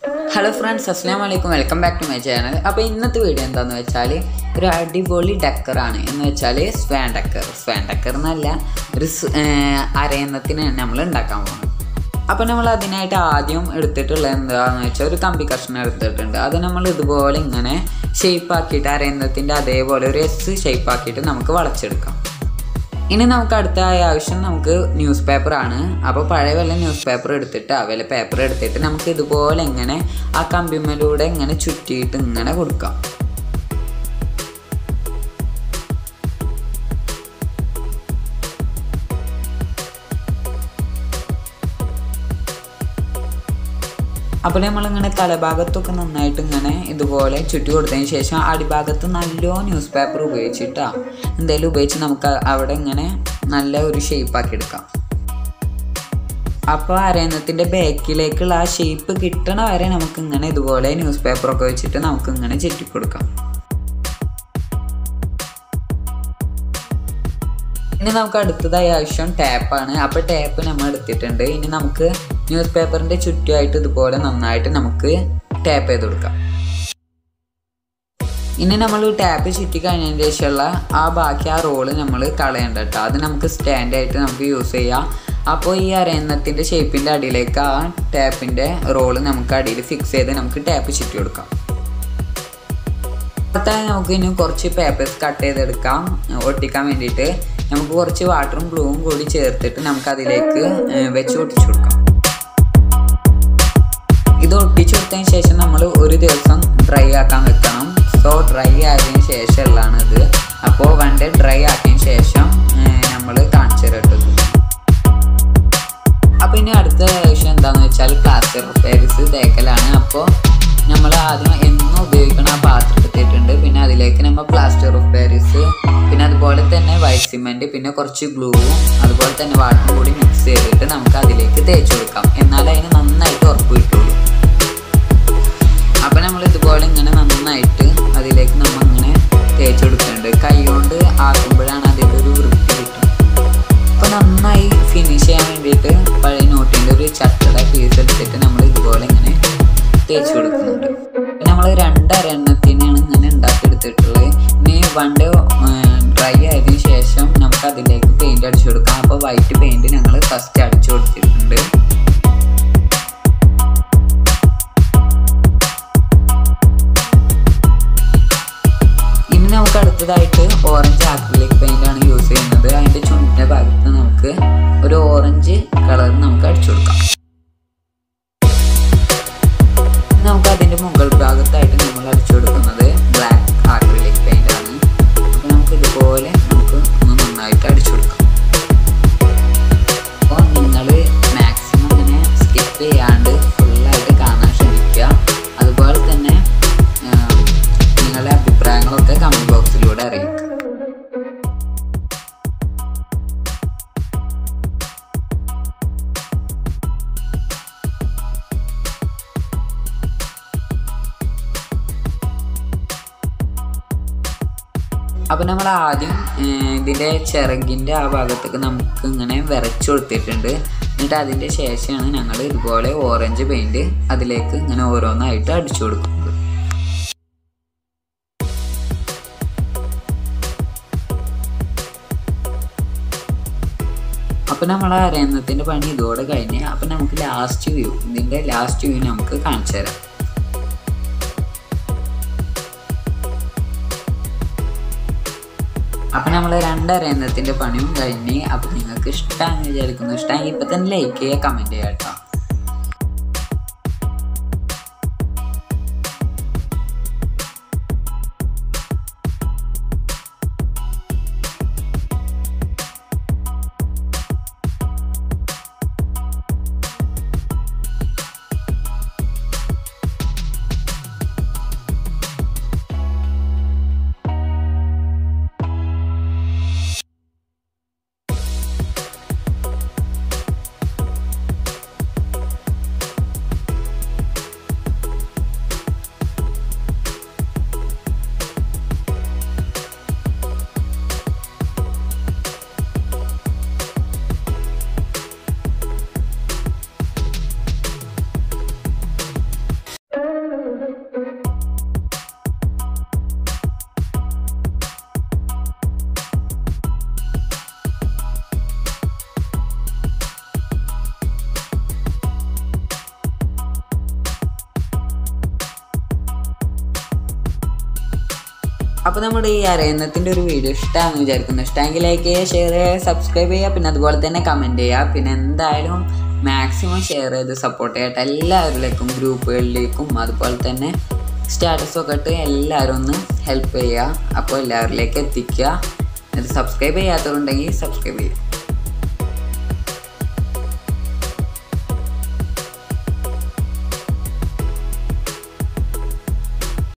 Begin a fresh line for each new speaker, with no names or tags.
hello friends അസ്സാം വലൈക്കും welcome back to my channel അപ്പോൾ ഇന്നത്തെ വീഡിയോ എന്താണെന്ന് വെച്ചാൽ ഒരു അടിപൊളി ഡക്കറാണ് എന്ന് വെച്ചാൽ സ്വാൻ ഡക്കർ സ്വാൻ ഡക്കർ എന്നല്ല ഒരു സ്- ഏർ അരയന്നത്തിന് നമ്മൾ ഉണ്ടാക്കാൻ പോകുന്നത് അപ്പോൾ നമ്മൾ അതിനായിട്ട് ആദ്യം എടുത്തിട്ടുള്ളത് എന്താണെന്ന് വെച്ചാൽ ഒരു കമ്പി കഷ്ണം എടുത്തിട്ടുണ്ട് അത് നമ്മൾ ഇതുപോലെ ഇങ്ങനെ ഷേപ്പ് ആക്കിയിട്ട് അരയന്നത്തിൻ്റെ അതേപോലെ ഒരു എസ് ഷേപ്പ് ആക്കിയിട്ട് നമുക്ക് വളച്ചെടുക്കാം ഇനി നമുക്ക് അടുത്ത ആവശ്യം നമുക്ക് ന്യൂസ് പേപ്പർ ആണ് അപ്പോൾ പഴയ വല്ല ന്യൂസ് പേപ്പർ എടുത്തിട്ട് ആ വല്ല പേപ്പർ എടുത്തിട്ട് നമുക്ക് ഇതുപോലെ ഇങ്ങനെ ആ കമ്പിമ്മലൂടെ ഇങ്ങനെ ചുറ്റിയിട്ട് ഇങ്ങനെ കൊടുക്കാം അപ്പോൾ നമ്മളിങ്ങനെ തലഭാഗത്തൊക്കെ നന്നായിട്ട് ഇങ്ങനെ ഇതുപോലെ ചുറ്റി കൊടുത്തതിന് ശേഷം അടിഭാഗത്ത് നല്ലോ ന്യൂസ് പേപ്പർ ഉപയോഗിച്ചിട്ടാ എന്തെങ്കിലും ഉപയോഗിച്ച് നമുക്ക് അവിടെ ഇങ്ങനെ നല്ല ഒരു shape ആക്കി എടുക്കാം അപ്പോൾ അരയന്നത്തിൻ്റെ ബാക്കിലേക്കുള്ള ആ ഷേപ്പ് കിട്ടണ വരെ നമുക്ക് ഇങ്ങനെ ഇതുപോലെ ന്യൂസ് പേപ്പറൊക്കെ വെച്ചിട്ട് നമുക്ക് ഇങ്ങനെ ചുറ്റി കൊടുക്കാം ഇനി നമുക്ക് അടുത്തതായി ആവശ്യം ടാപ്പാണ് അപ്പോൾ ടാപ്പ് നമ്മൾ എടുത്തിട്ടുണ്ട് ഇനി നമുക്ക് ന്യൂസ് പേപ്പറിൻ്റെ ചുറ്റുമായിട്ട് ഇതുപോലെ നന്നായിട്ട് നമുക്ക് ടാപ്പ് ചെയ്ത് കൊടുക്കാം ഇനി നമ്മൾ ടാപ്പ് ചുറ്റി കഴിഞ്ഞതിന് ശേഷമുള്ള ആ ബാക്കി ആ റോള് നമ്മൾ കളയണ്ട കേട്ടോ അത് നമുക്ക് സ്റ്റാൻഡായിട്ട് നമുക്ക് യൂസ് ചെയ്യാം അപ്പോൾ ഈ അരയന്നത്തിൻ്റെ ഷേപ്പിൻ്റെ അടിയിലേക്ക് ആ ടാപ്പിൻ്റെ റോള് നമുക്ക് അടിയിൽ ഫിക്സ് ചെയ്ത് നമുക്ക് ടാപ്പ് ചുറ്റി കൊടുക്കാം അടുത്തായി നമുക്ക് ഇനി കുറച്ച് പേപ്പേഴ്സ് കട്ട് ചെയ്തെടുക്കാം ഒട്ടിക്കാൻ വേണ്ടിയിട്ട് നമുക്ക് കുറച്ച് വാട്ടറും ഗ്ലൂവും കൂടി ചേർത്തിട്ട് നമുക്ക് അതിലേക്ക് ഏഹ്, വെച്ച് ഒട്ടിച്ചു കൊടുക്കാം ഇത് ഒട്ടിച്ചു കൊടുത്തതിന് ശേഷം നമ്മൾ ഒരു ദിവസം ഡ്രൈ ആക്കാൻ വെക്കണം സോ ഡ്രൈ ആയതിനു ശേഷമുള്ളതാണ് ഇത് അപ്പോൾ വൺ ഡേ ഡ്രൈ ആക്കിയതിന് ശേഷം നമ്മൾ കാണിച്ചു തരട്ടത് അപ്പോൾ ഇനി അടുത്ത വിഷയം എന്താണെന്ന് വെച്ചാൽ പ്ലാസ്റ്റർ പാരീസ് തേക്കലാണ് അപ്പോൾ നമ്മൾ ആദ്യം എന്നും ഉപയോഗിക്കുന്ന ആ പാത്രം എടുത്തിട്ടുണ്ട് പിന്നെ അതിലേക്ക് നമ്മൾ പ്ലാസ്റ്റർ ഓഫ് പാരീസ് പിന്നെ അതുപോലെ തന്നെ വൈറ്റ് സിമെൻറ്റ് പിന്നെ കുറച്ച് ഗ്ലൂവും അതുപോലെ തന്നെ വാട്ടറും കൂടി മിക്സ് ചെയ്തിട്ട് നമുക്ക് അതിലേക്ക് തേച്ച് കൊടുക്കാം എന്നാൽ അതിന് നന്നായിട്ട് ഉറപ്പ് കിട്ടുള്ളൂ അപ്പം നമ്മൾ ഇതുപോലെ ഇങ്ങനെ നന്നായിട്ട് അതിലേക്ക് നമ്മൾ ഇങ്ങനെ തേച്ച് കൊടുക്കുന്നുണ്ട് കൈ കൊണ്ട് ആക്കുമ്പോഴാണ് അതിൻ്റെ ഒരു വൃത്തി കിട്ടും അപ്പോൾ നന്നായി ഫിനിഷ് ചെയ്യാൻ വേണ്ടിയിട്ട് പഴയ നോട്ടിൻ്റെ ഒരു ചട്ടട പീസ് എടുത്തിട്ട് നമ്മൾ ഇതുപോലെ ഇങ്ങനെ തേച്ച് കൊടുക്കുന്നുണ്ട് നമ്മൾ രണ്ടരെണ്ണത്തിനാണ് ഇങ്ങനെ ഉണ്ടാക്കിയെടുത്തിട്ടുള്ളത് ഇനി വണ്ട് ഡ്രൈ ആയതിനു ശേഷം നമുക്ക് അതിലേക്ക് പെയിൻറ് അടിച്ചു കൊടുക്കാം അപ്പോൾ വൈറ്റ് പെയിൻറ് ഞങ്ങൾ ഫസ്റ്റ് അടിച്ചു കൊടുത്തിട്ടുണ്ട് ഇനി നമുക്ക് അടുത്തതായിട്ട് ഓറഞ്ച് ആക്രിലിക് പെയിന്റ് ആണ് യൂസ് ചെയ്യുന്നത് അതിന്റെ ചുണ്ടിന്റെ ഭാഗത്ത് നമുക്ക് ഒരു ഓറഞ്ച് കളർ നമുക്ക് അടിച്ചു കൊടുക്കാം നമുക്ക് അതിന്റെ മുകൾ ഭാഗത്തായിട്ട് നമ്മൾ അടിച്ചു കൊടുക്കുന്നത് ബ്ലാക്ക് ആക്രിലിക് പെയിന്റ് ആണ് അപ്പൊ നമുക്ക് ഇതുപോലെ നമുക്ക് ഒന്ന് നന്നായിട്ട് അടിച്ചു കൊടുക്കാം അപ്പോൾ നിങ്ങൾ മാക്സിമം ഇങ്ങനെ സ്കിപ്പ് ചെയ്യാണ്ട് ഫുള്ളായിട്ട് കാണാൻ ശ്രമിക്കുക അതുപോലെ തന്നെ ആം, നിങ്ങളുടെ അഭിപ്രായങ്ങളൊക്കെ കമൻറ്റ് ബോക്സിലൂടെ അറിയിക്കുക അപ്പം നമ്മൾ ആദ്യം ഏർ, ഇതിൻ്റെ ചിറകിൻ്റെ ആ ഭാഗത്തേക്ക് നമുക്ക് ഇങ്ങനെ വരച്ചു കൊടുത്തിട്ടുണ്ട് എന്നിട്ട് അതിൻ്റെ ശേഷമാണ് ഞങ്ങൾ ഇതുപോലെ ഓറഞ്ച് പെയിൻറ് അതിലേക്ക് ഇങ്ങനെ ഓരോന്നായിട്ട് അടിച്ചു കൊടുക്കുന്നത് അപ്പം നമ്മൾ അരയന്നത്തിൻ്റെ പണി ഇതോടെ കഴിഞ്ഞ് അപ്പം നമുക്ക് ലാസ്റ്റ് വ്യൂ ഇതിൻ്റെ ലാസ്റ്റ് വ്യൂ നമുക്ക് കാണിച്ചു തരാം അപ്പം നമ്മൾ രണ്ടരയന്നത്തിൻ്റെ പണിയും കഴിഞ്ഞ് അപ്പം നിങ്ങൾക്ക് ഇഷ്ടമാണെന്ന് വിചാരിക്കുന്നു ഇഷ്ടമെങ്കിൽ ഇപ്പം തന്നെ ലൈക്ക് ചെയ്യുക കമൻറ്റ് ചെയ്യുക കേട്ടോ അപ്പോൾ നമ്മുടെ ഈ അരയന്നത്തിൻ്റെ ഒരു വീഡിയോ ഇഷ്ടമാണെന്ന് വിചാരിക്കുന്നു ഇഷ്ടമെങ്കിൽ ലൈക്ക് ചെയ്യുക ഷെയർ ചെയ്യുക സബ്സ്ക്രൈബ് ചെയ്യുക പിന്നെ അതുപോലെ തന്നെ കമൻറ്റ് ചെയ്യുക പിന്നെ എന്തായാലും മാക്സിമം ഷെയർ ചെയ്ത് സപ്പോർട്ട് ചെയ്യട്ടെ എല്ലാവരിലേക്കും ഗ്രൂപ്പുകളിലേക്കും അതുപോലെ തന്നെ സ്റ്റാറ്റസൊക്കെ ഇട്ട് എല്ലാവരും ഒന്ന് ഹെൽപ്പ് ചെയ്യുക അപ്പോൾ എല്ലാവരിലേക്ക് എത്തിക്കുക എന്നിട്ട് സബ്സ്ക്രൈബ് ചെയ്യാത്തവരുണ്ടെങ്കിൽ സബ്സ്ക്രൈബ് ചെയ്യുക